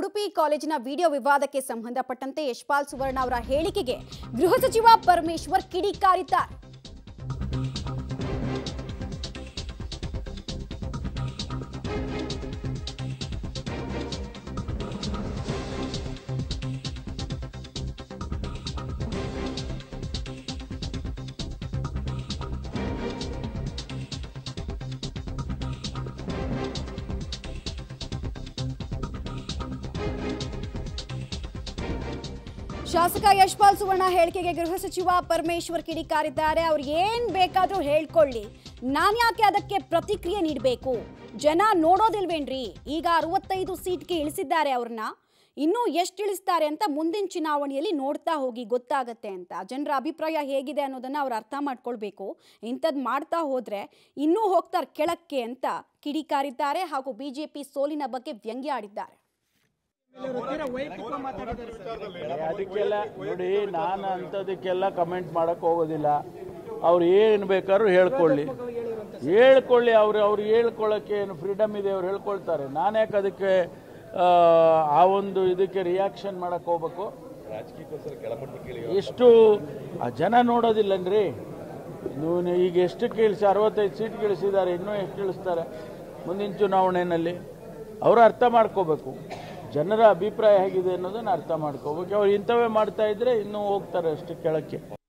ಉಡುಪಿ ಕಾಲೇಜಿನ ವಿಡಿಯೋ ವಿವಾದಕ್ಕೆ ಸಂಬಂಧಪಟ್ಟಂತೆ ಯಶ್ಪಾಲ್ ಸುವರ್ಣ ಅವರ ಹೇಳಿಕೆಗೆ ಗೃಹ ಸಚಿವ ಪರಮೇಶ್ವರ್ ಕಿಡಿಕಾರಿದ್ದಾರೆ ಶಾಸಕ ಯಶ್ಪಾಲ್ ಸುವರ್ಣ ಹೇಳಿಕೆಗೆ ಗೃಹ ಸಚಿವ ಪರಮೇಶ್ವರ್ ಕಿಡಿಕಾರಿದ್ದಾರೆ ಅವ್ರು ಏನ್ ಬೇಕಾದ್ರೂ ಹೇಳ್ಕೊಳ್ಳಿ ನಾನ್ಯಾಕೆ ಅದಕ್ಕೆ ಪ್ರತಿಕ್ರಿಯೆ ನೀಡಬೇಕು ಜನ ನೋಡೋದಿಲ್ವೇನ್ರಿ ಈಗ ಅರವತ್ತೈದು ಸೀಟ್ಗೆ ಇಳಿಸಿದ್ದಾರೆ ಅವ್ರನ್ನ ಇನ್ನೂ ಎಷ್ಟು ಇಳಿಸ್ತಾರೆ ಅಂತ ಮುಂದಿನ ಚುನಾವಣೆಯಲ್ಲಿ ನೋಡ್ತಾ ಹೋಗಿ ಗೊತ್ತಾಗತ್ತೆ ಅಂತ ಜನರ ಅಭಿಪ್ರಾಯ ಹೇಗಿದೆ ಅನ್ನೋದನ್ನ ಅವ್ರು ಅರ್ಥ ಮಾಡ್ಕೊಳ್ಬೇಕು ಇಂಥದ್ದು ಮಾಡ್ತಾ ಹೋದ್ರೆ ಇನ್ನೂ ಹೋಗ್ತಾರೆ ಕೆಳಕ್ಕೆ ಅಂತ ಕಿಡಿಕಾರಿದ್ದಾರೆ ಹಾಗೂ ಬಿಜೆಪಿ ಸೋಲಿನ ಬಗ್ಗೆ ವ್ಯಂಗ್ಯ ಆಡಿದ್ದಾರೆ ಅದಕ್ಕೆಲ್ಲ ನೋಡಿ ನಾನು ಅಂಥದಕ್ಕೆಲ್ಲ ಕಮೆಂಟ್ ಮಾಡಕ್ ಹೋಗೋದಿಲ್ಲ ಅವ್ರು ಏನು ಬೇಕಾದ್ರೂ ಹೇಳ್ಕೊಳ್ಳಿ ಹೇಳ್ಕೊಳ್ಳಿ ಅವ್ರು ಅವ್ರು ಹೇಳ್ಕೊಳ್ಳೋಕ್ಕೆ ಏನು ಫ್ರೀಡಮ್ ಇದೆ ಅವ್ರು ಹೇಳ್ಕೊಳ್ತಾರೆ ನಾನು ಯಾಕೆ ಅದಕ್ಕೆ ಆ, ಆ ಒಂದು ಇದಕ್ಕೆ ರಿಯಾಕ್ಷನ್ ಮಾಡಕ್ ಹೋಗ್ಬೇಕು ಎಷ್ಟು ಆ ಜನ ನೋಡೋದಿಲ್ಲನ್ರಿ ನೀವು ಈಗ ಎಷ್ಟು ಕೇಳಿಸಿ ಅರವತ್ತೈದು ಸೀಟ್ ಕೇಳಿಸಿದ್ದಾರೆ ಇನ್ನೂ ಎಷ್ಟು ಇಳಿಸ್ತಾರೆ ಮುಂದಿನ ಚುನಾವಣೆಯಲ್ಲಿ ಅವರು ಅರ್ಥ ಮಾಡ್ಕೋಬೇಕು ಜನರ ಅಭಿಪ್ರಾಯ ಹೇಗಿದೆ ಅನ್ನೋದನ್ನ ಅರ್ಥ ಮಾಡ್ಕೋಬೇಕು ಅವ್ರು ಇಂಥವೇ ಮಾಡ್ತಾ ಇದ್ರೆ ಇನ್ನೂ ಹೋಗ್ತಾರೆ ಅಷ್ಟು ಕೆಳಕ್ಕೆ